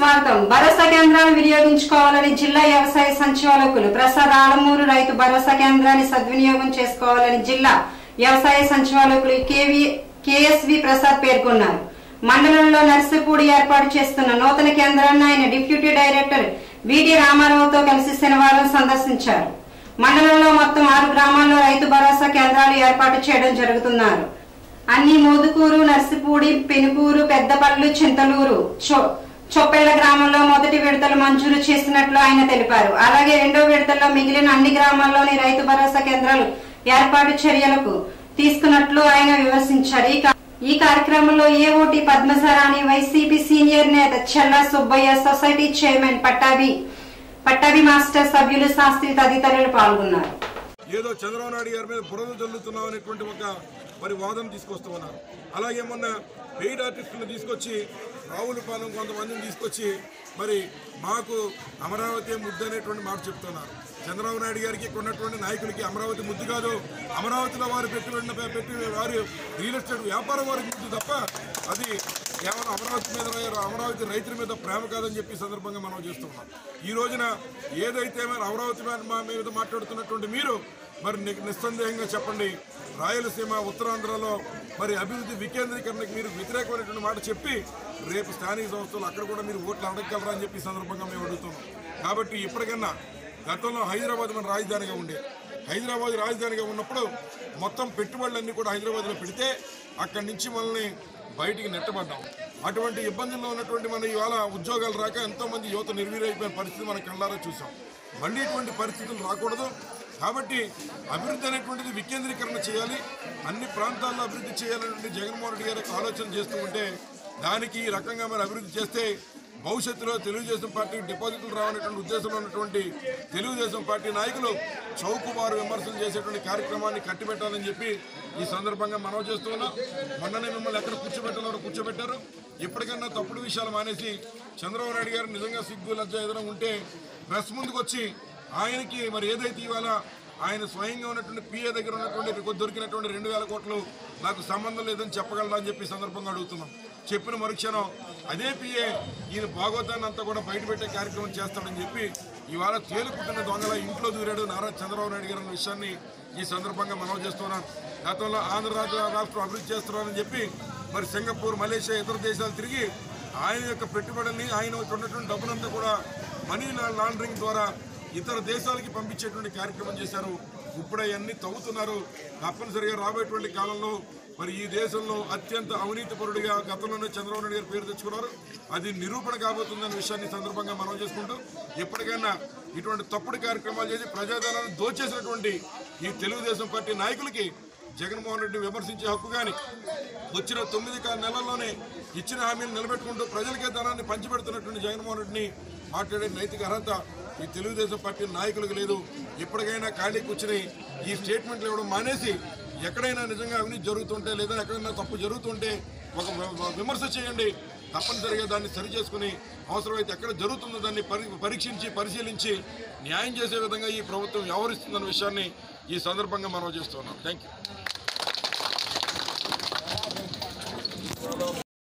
స్వాగతం భరోసా కేంద్రాన్ని వినియోగించుకోవాలని జిల్లా వ్యవసాయ సంచాలకులు ప్రసాద్ ఆలమూరు రైతు భరోసా కేంద్రాన్ని సద్వినియోగం చేసుకోవాలని జిల్లా వ్యవసాయ సంచాలకులు కేవి కేఎస్వి ప్రసాద్ పేర్కొన్నారు మండలంలో నర్సిపూడి ఏర్పాటు చేస్తున్న నూతన కేంద్రాన్ని ఆయన డిప్యూటీ డైరెక్టర్ విటి రామారావుతో కలిసి శనివారం సందర్శించారు మండలంలో మొత్తం ఆరు గ్రామాల్లో రైతు భరోసా కేంద్రాలు ఏర్పాటు చేయడం జరుగుతున్నారు అన్ని మోదుకూరు నర్సిపూడి పెనుకూరు పెద్దపల్లు చింతలూరు చొ- చొప్పెళ్ల గ్రామంలో మొదటి విడతలు మంజూరు చేసినట్లు ఆయన తెలిపారు అలాగే రెండో విడతల్లో మిగిలిన అన్ని గ్రామాల్లోని రైతు భరోసా కేంద్రాలు ఏర్పాటు చర్యలకు తీసుకున్నట్లు ఆయన విమర్శించారు ఈ కా- ఈ కార్యక్రమంలో ఏఓటి పద్మసరాణి వైసీపీ సీనియర్ నేత Chella Subbaiah society chairman Pattabhi Pattabhi master సభ్యులు శాస్త్రి తదితరులు పాల్గొన్నారు ఏదో చంద్రబాబు నాయుడు గారి మీద బురద జల్లుతున్నాం అనేటువంటి ఒక మరి వాదన తీసుకొస్తూ ఉన్నారు అలాగే మొన్న పెయిడ్ ఆర్టిస్టులను తీసుకొచ్చి రావులపాలెం కొంతమందిని తీసుకొచ్చి మరి మాకు అమరావతి ముద్దు అనేటువంటి మాట చెప్తున్నారు చంద్రబాబు నాయుడు గారికి ఇక్కడ ఉన్నటువంటి నాయకులకి అమరావతి ముద్దు కాదు అమరావతిలో వారు పెట్టుబడిన పెట్టి వారు రియల్ ఎస్టేట్ వ్యాపారం వారికి ముద్దు తప్ప అది కేవలం అమరావతి మీద అమరావతి రైతుల మీద ప్రేమ కాదని చెప్పి ఈ సందర్భంగా మనం చేస్తున్నాం ఈ రోజున ఏదైతే మరి అమరావతి మీద మా మీద మాట్లాడుతున్నటువంటి మీరు మరి ని- నిస్సందేహంగా చెప్పండి రాయలసీమ ఉత్తరాంధ్రలో మరి అభివృద్ధి వికేంద్రీకరణకు మీరు వ్యతిరేకమైనటువంటి మాట చెప్పి రేపు స్థానిక సంస్థలు అక్కడ కూడా మీరు ఓట్లు అడగగలరా అని చెప్పి ఈ సందర్భంగా మేము అడుగుతున్నాం కాబట్టి ఇప్పటికన్నా గతంలో హైదరాబాద్ మన రాజధానిగా ఉండేది హైదరాబాద్ రాజధానిగా ఉన్నప్పుడు మొత్తం పెట్టుబడులన్నీ కూడా హైదరాబాద్లో పెడితే అక్కడి నుంచి మనల్ని బయటికి నెట్టబడ్డాం అటువంటి ఇబ్బందుల్లో ఉన్నటువంటి మన ఇవాళ ఉద్యోగాలు రాక ఎంతో మంది యువత నిర్వీరైపోయిన పరిస్థితి మనం కళ్ళారా చూసాం మళ్ళీ ఇటువంటి పరిస్థితులు రాకూడదు కాబట్టి అభివృద్ధి అనేటువంటిది వికేంద్రీకరణ చేయాలి అన్ని ప్రాంతాల్లో అభివృద్ధి చేయాలనేటువంటి జగన్మోహన్ రెడ్డి గారి యొక్క ఆలోచన చేస్తూ ఉంటే దానికి ఈ రకంగా మరి అభివృద్ధి చేస్తే భవిష్యత్తులో తెలుగుదేశం పార్టీకి డిపాజిట్లు రావనేటువంటి ఉద్దేశంలో ఉన్నటువంటి తెలుగుదేశం పార్టీ నాయకులు చౌకుబారు విమర్శలు చేసేటువంటి కార్యక్రమాన్ని కట్టిపెట్టాలని చెప్పి ఈ సందర్భంగా మనవి చేస్తూ ఉన్నాం మొన్ననే మిమ్మల్ని ఎక్కడ కూర్చోబెట్టాలో కూర్చోబెట్టారు ఇప్పటికన్నా తప్పుడు విషయాలు మానేసి చంద్రబాబు నాయుడు గారు నిజంగా సిగ్గు లజ్జ ఏదైనా ఉంటే ప్రెస్ ముందుకు వచ్చి ఆయనకి మరి ఏదైతే ఇవాళ ఆయన స్వయంగా ఉన్నటువంటి పిఏ దగ్గర ఉన్నటువంటి దొరికినటువంటి రెండు వేల కోట్లు నాకు సంబంధం లేదని చెప్పగలరా అని చెప్పి ఈ సందర్భంగా అడుగుతున్నాం చెప్పిన మరుక్షణం అదే పిఏ ఈయన భాగవతాన్ని అంతా కూడా బయటపెట్టే కార్యక్రమం చేస్తాడని చెప్పి ఇవాళ తేలుకుంటున్న దొంగల ఇంట్లో దూరాడు నారా చంద్రబాబు నాయుడు గారు అన్న విషయాన్ని ఈ సందర్భంగా మనవి చేస్తున్నాను గతంలో ఆంధ్ర రాష్ట్ర రాష్ట్రం అభివృద్ధి చేస్తున్నారని చెప్పి మరి సింగపూర్ మలేషియా ఇతర దేశాలు తిరిగి ఆయన యొక్క పెట్టుబడుల్ని ఆయన యొక్క ఉన్నటువంటి డబ్బులంతా కూడా మనీ లాండరింగ్ ద్వారా ఇతర దేశాలకి పంపించేటువంటి కార్యక్రమం చేశారు ఇప్పుడు అవన్నీ తవ్వుతున్నారు తప్పనిసరిగా రాబోయేటువంటి కాలంలో మరి ఈ దేశంలో అత్యంత అవినీతి పరుడిగా గతంలోనే చంద్రబాబు నాయుడు గారు పేరు తెచ్చుకున్నారు అది నిరూపణ కాబోతుందన్న విషయాన్ని ఈ సందర్భంగా మనం చేసుకుంటూ ఎప్పటికైనా ఇటువంటి తప్పుడు కార్యక్రమాలు చేసి ప్రజాధనాన్ని దోచేసినటువంటి ఈ తెలుగుదేశం పార్టీ నాయకులకి జగన్మోహన్ రెడ్డి విమర్శించే హక్కు కానీ వచ్చిన తొమ్మిది కా- నెలల్లోనే ఇచ్చిన హామీలు నిలబెట్టుకుంటూ ప్రజలకే ధనాన్ని పంచిపెడుతున్నటువంటి జగన్మోహన్ రెడ్డిని మాట్లాడే నైతిక అర్హత ఈ తెలుగుదేశం పార్టీ నాయకులకు లేదు ఎప్పటికైనా ఖాళీ కూర్చుని ఈ స్టేట్మెంట్లు ఇవ్వడం మానేసి ఎక్కడైనా నిజంగా అవినీతి జరుగుతుంటే లేదా ఎక్కడైనా తప్పు జరుగుతుంటే ఒక వ- విమర్శ చేయండి తప్పనిసరిగా దాన్ని సరి చేసుకుని అవసరమైతే ఎక్కడ జరుగుతుందో దాన్ని పరి పరీక్షించి పరిశీలించి న్యాయం చేసే విధంగా ఈ ప్రభుత్వం వ్యవహరిస్తుందన్న విషయాన్ని ఈ సందర్భంగా మనం చేస్తున్నాం థ్యాంక్ యూ